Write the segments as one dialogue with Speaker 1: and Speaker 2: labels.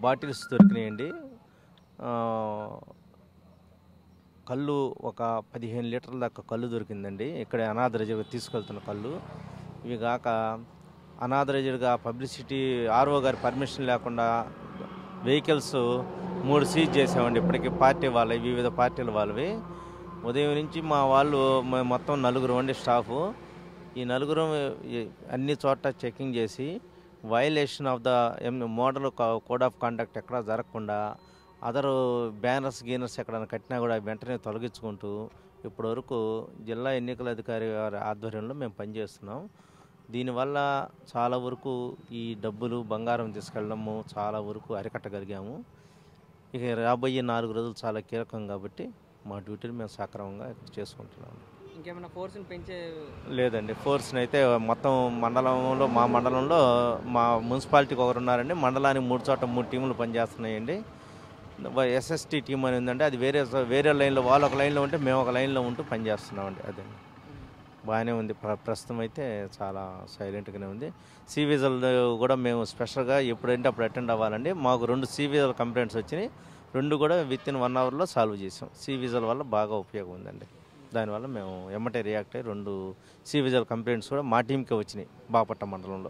Speaker 1: bottles దొరికినాయండి ఆ, కళ్ళు ఒక పదిహేను లీటర్ల దాకా కళ్ళు దొరికిందండి ఇక్కడ అనాథరైజ్డ్గా తీసుకెళ్తున్న కళ్ళు ఇవి కాక అనాథరైజ్డ్గా పబ్లిసిటీ ఆర్ఓ గారి పర్మిషన్ లేకుండా వెహికల్స్ మూడు సీజ్ చేసామండి ఇప్పటికి పార్టీ వాళ్ళవి వివిధ పార్టీల వాళ్ళవి ఉదయం నుంచి మా వాళ్ళు మేము మొత్తం నలుగురు అండి స్టాఫ్ ఈ నలుగురు ఈ- అన్ని చోట్ల చెకింగ్ చేసి violation of the model code of conduct ఎక్కడా జరగకుండా అదర్ బ్యానర్స్ గీనర్స్ ఎక్కడైనా కట్టినా కూడా వెంటనే తొలగించుకుంటూ ఇప్పటివరకు జిల్లా ఎన్నికల అధికారి గారి ఆధ్వర్యంలో మేము పనిచేస్తున్నాం దీనివల్ల చాలా వరకు ఈ డబ్బులు బంగారం తీసుకెళ్ళడము చాలా వరకు అరికట్టగలిగాము ఇక రాబోయే నాలుగు రోజులు చాలా కీలకం కాబట్టి మా డ్యూటీని మేము సక్రమంగా చేసుకుంటున్నాము
Speaker 2: ఇంకేమైనా ఫోర్స్ని పెంచే
Speaker 1: లేదండి ఫోర్స్ని అయితే మొత్తం మండలంలో మా మండలంలో మా మున్సిపాలిటీకి ఒకరు ఉన్నారండి మండలానికి మూడు చోట్ల మూడు టీములు పనిచేస్తున్నాయండి ఎస్ఎస్టీ టీం అని ఉందండి అది వేరే వేరే లైన్లో వాళ్ళు ఒక లైన్లో ఉంటే మేము ఒక లైన్లో ఉంటూ పనిచేస్తున్నామండి అదే బాగానే ఉంది ప్ర- ప్రస్తుతం అయితే చాలా సైలెంట్గానే ఉంది సివిజల్ కూడా మేము స్పెషల్గా ఎప్పుడంటే అప్పుడు అటెండ్ అవ్వాలండి మాకు రెండు సివిజల్ కంప్లైంట్స్ వచ్చినాయి రెండు కూడా విత్ ఇన్ వన్ అవర్లో సాల్వ్ చేసాం సివిజల్ వల్ల బాగా ఉపయోగం ఉందండి దానివల్ల మేము ఎమ్మటే రియాక్ట్ అయ్యి రెండు సివిజల్ కంప్లైంట్స్ కూడా మా టీంకే వచ్చినాయి బాపట్ట మండలంలో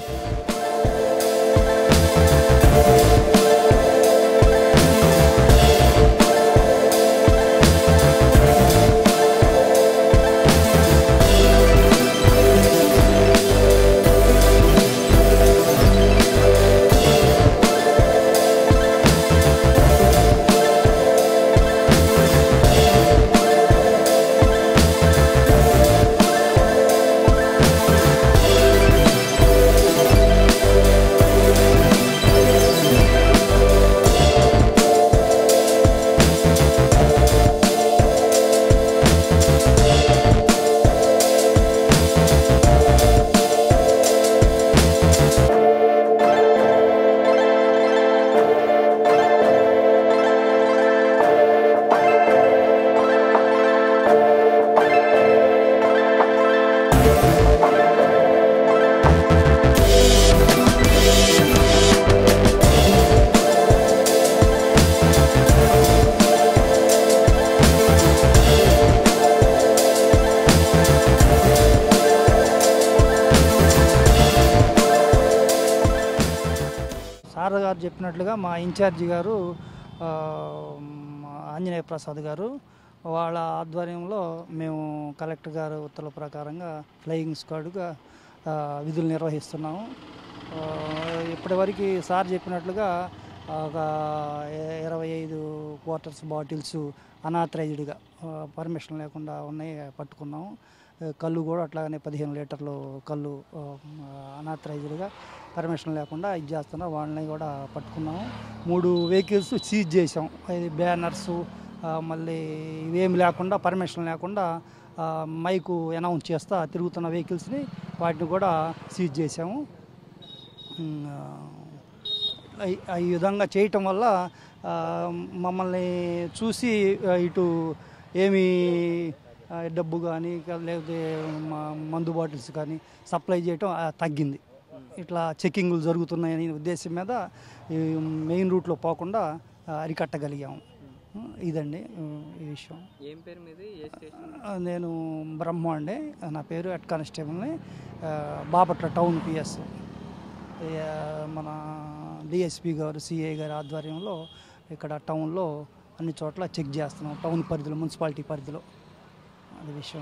Speaker 3: సార్ గారు చెప్పినట్లుగా మా ఇన్ఛార్జి గారు ఆ, మా ఆంజనేయ ప్రసాద్ గారు వాళ్ళ ఆధ్వర్యంలో మేము కలెక్టర్ గారు ఉత్తర్వుల ప్రకారంగా ఫ్లయింగ్ స్క్వాడ్గా ఆ, విధులు నిర్వహిస్తున్నాము ఆ, ఇప్పటివరకు సార్ చెప్పినట్లుగా ఒక ఇ- ఇరవై ఐదు క్వార్టర్స్ బాటిల్స్ అనాథరైజ్డ్గా పర్మిషన్ లేకుండా ఉన్నాయి పట్టుకున్నాము ఆ, కళ్ళు కూడా అట్లాగనే పదిహేను లీటర్లు కళ్ళు అనాథరైజ్డ్గా పర్మిషన్ లేకుండా ఇది చేస్తున్నారు వాళ్ళని కూడా పట్టుకున్నాము మూడు వెహికల్స్ సీజ్ చేసాం ఇది బ్యానర్సు ఆ, మళ్ళీ ఇవేమి లేకుండా పర్మిషన్ లేకుండా ఆ, మైకు అనౌన్స్ చేస్తా తిరుగుతున్న వెహికల్స్ని వాటిని కూడా సీజ్ చేసాము ఉమ్, ఆ, ఈ- ఈ విధంగా చేయటం వల్ల ఆ, మమ్మల్ని చూసి ఆ, ఇటు ఏమి ఆ, డబ్బు కానీ లేకపోతే మ- మందు బాటిల్స్ కానీ సప్లై చేయటం ఆ, తగ్గింది ఇట్లా చెక్కింగ్లు జరుగుతున్నాయనే ఉద్దేశం మీద ఈ మెయిన్ రూట్లో పోకుండా ఆ, అరికట్టగలిగాము ఇదండి ఉమ్, ఈ విషయం
Speaker 2: ఏం పేరు మీది ఏ స్టేషన్
Speaker 3: ఆ, నేను బ్రహ్మ అండి నా పేరు హెడ్ కానిస్టేబుల్ని ఆ, బాపట్ల టౌన్ పిఎస్ మన డిఎస్పి గారు సిఐ గారి ఆధ్వర్యంలో ఇక్కడ టౌన్లో అన్ని చోట్ల చెక్ చేస్తున్నాం టౌన్ పరిధిలో మున్సిపాలిటీ పరిధిలో అది విషయం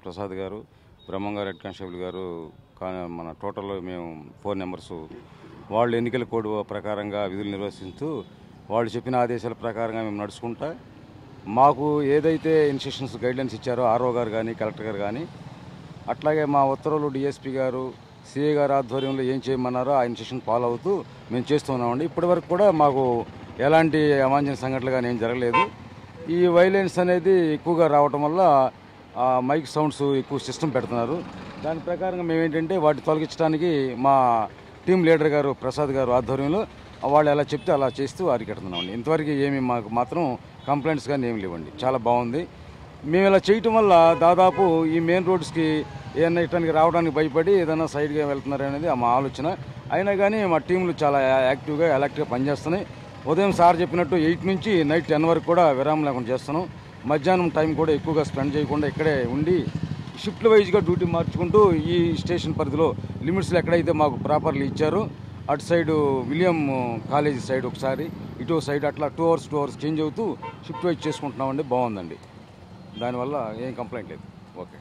Speaker 4: ప్రసాద్ గారు బ్రహ్మంగారు హెడ్ కానిస్టేబుల్ గారు కా- మన టోటల్ మేము ఫోర్ నెంబర్స్ వాళ్ళు ఎన్నికల కోడ్ ప్రకారంగా విధులు నిర్వహిస్తూ వాళ్ళు చెప్పిన ఆదేశాల ప్రకారంగా మేము నడుచుకుంటా మాకు ఏదైతే ఇన్స్ట్రక్షన్స్ గైడ్లైన్స్ ఇచ్చారో ఆర్ఓ గారు కానీ కలెక్టర్ గారు కానీ అట్లాగే మా ఉత్తర్వులు డిఎస్పీ గారు సిఏ గారు ఆధ్వర్యంలో ఏం చేయమన్నారో ఆ ఇన్స్ట్రక్షన్ ఫాలో అవుతూ మేము చేస్తున్నామండి ఇప్పటివరకు కూడా మాకు ఎలాంటి అవాంఛన సంఘటనలు కానీ ఏం జరగలేదు ఈ వైలెన్స్ అనేది ఎక్కువగా రావటం వల్ల ఆ మైక్ సౌండ్స్ ఎక్కువ సిస్టమ్ పెడుతున్నారు దాని ప్రకారంగా మేము ఏంటంటే వాటి తొలగించడానికి మా టీం లీడర్ గారు ప్రసాద్ గారు ఆధ్వర్యంలో వాళ్ళు ఎలా చెప్తే అలా చేస్తూ అరికెడుతున్నామండి ఇంతవరకు ఏమి మాకు మాత్రం కంప్లైంట్స్ కానీ ఏమి లేవండి చాలా బాగుంది మేము ఇలా చేయటం వల్ల దాదాపు ఈ మెయిన్ రోడ్స్కి ఏదైనా ఇటానికి రావడానికి భయపడి ఏదైనా సైడ్గా వెళ్తున్నారు అనేది మా ఆలోచన అయినా కానీ మా టీంలు చాలా యాక్టివ్గా ఎలక్ట్గా పనిచేస్తున్నాయి ఉదయం సార్ చెప్పినట్టు ఎయిట్ నుంచి నైట్ టెన్ వరకు కూడా విరామం లేకుండా చేస్తున్నాం మధ్యాహ్నం టైం కూడా ఎక్కువగా స్పెండ్ చేయకుండా ఇక్కడే ఉండి షిఫ్ట్ వైజ్గా డ్యూటీ మార్చుకుంటూ ఈ స్టేషన్ పరిధిలో లిమిట్స్లో ఎక్కడైతే మాకు ప్రాపర్లీ ఇచ్చారో అటు సైడు విలియం కాలేజీ సైడ్ ఒకసారి ఇటు సైడ్ అట్లా two hours two hours change అవుతూ షిఫ్ట్ వైజ్ చేసుకుంటున్నామండి బాగుందండి దానివల్ల ఏం కంప్లైంట్ లేదు ఓకే